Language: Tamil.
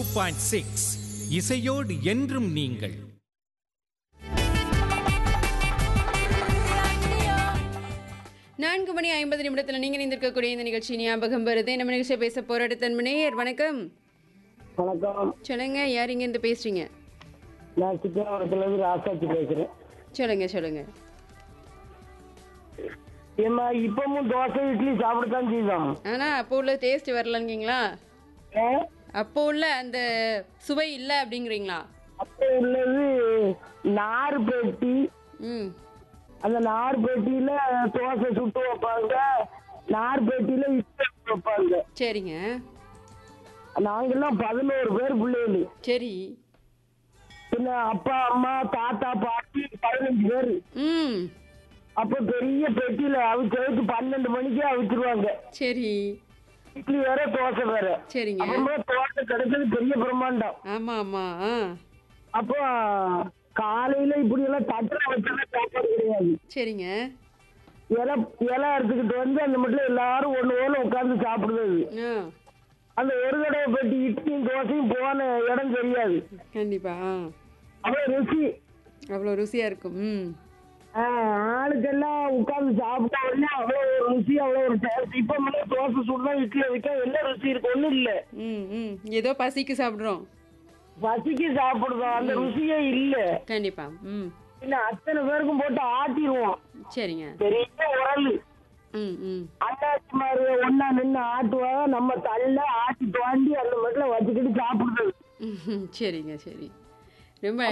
பாயிண்ட் சிக்ஸ் இசையோடு என்றும் நீங்கள் நான்கு மணி ஐம்பது நிமிடத்தில் நீங்கள் நிந்திருக்கக்கூடிய இந்த நிகழ்ச்சி ஞாபகம் வருது நம்ம நிகழ்ச்சியை பேச போராட்ட தன்மனையர் வணக்கம் வணக்கம் சொல்லுங்க யார் இங்க இருந்து பேசுறீங்க நான் சித்திரவரத்துல இருந்து ராசாச்சி பேசுறேன் சொல்லுங்க சொல்லுங்க ஏம்மா இப்பவும் தோசை இட்லி சாப்பிடத்தான் செய்தோம் ஆனா அப்போ உள்ள டேஸ்ட் வரலங்கீங்களா ஏ? அப்போ உள்ள அந்த சுவை இல்லை அப்படிங்கிறீங்களா அப்போ உள்ளது நார் பெட்டி ம் அந்த நார் பெட்டியில தோசை சுட்டு வைப்பாங்க நார் பெட்டியில இட்லி வைப்பாங்க சரிங்க நாங்கெல்லாம் பதினோரு பேர் பிள்ளைகள் சரி பின்ன அப்பா அம்மா தாத்தா பாட்டி பதினஞ்சு பேர் ம் அப்ப பெரிய பெட்டியில அவிச்சு அவிச்சு பன்னெண்டு மணிக்கே அவிச்சிருவாங்க சரி இட்லி வேற தோசை வேற சரிங்க அப்புறமா தோசை கிடைச்சது பெரிய பிரம்மாண்டம் ஆமா ஆமா ஆ அப்போ காலையில இப்படி எல்லாம் தட்டுல வச்செல்லாம் சாப்பாடு கிடையாது சரிங்க இலை இலை அறுத்துக்கிட்டு வந்து அந்த மட்டும் எல்லாரும் ஒண்ணு ஒண்ணு உட்கார்ந்து சாப்பிடுறது ஆ அந்த ஒரு தடவை பெட்டி இட்லியும் தோசையும் போன இடம் தெரியாது கண்டிப்பா ஆ அவ்வளவு ருசி அவ்வளோ ருசியா இருக்கும் ம் ஆஹ், ஆளுக்கெல்லாம் உட்கார்ந்து சாப்பிட்டா உடனே அவ்வளவு ஒரு ருசி அவ்வளவு ஒரு டேஸ்ட் இப்ப மட்டும் தோசை சுடலாம் இட்லி வைக்க என்ன ருசி இருக்கு ஒண்ணும் இல்ல ம் ம் ஏதோ பசிக்கு சாப்பிட்றோம் பசிக்கு சாப்பிடுறோம் அந்த ருசியே இல்ல கண்டிப்பா ம் பின்ன அத்தனை பேருக்கும் போட்டு ஆட்டிடுவோம் சரிங்க பெரிய உரல் ம் ம் அண்ணாச்சி மாதிரி ஒன்னா நின்று ஆட்டுவாங்க நம்ம தள்ள ஆட்டி தோண்டி அந்த மட்டும் வச்சுக்கிட்டு சாப்பிடுறது ம், சரிங்க சரி ரொம்ப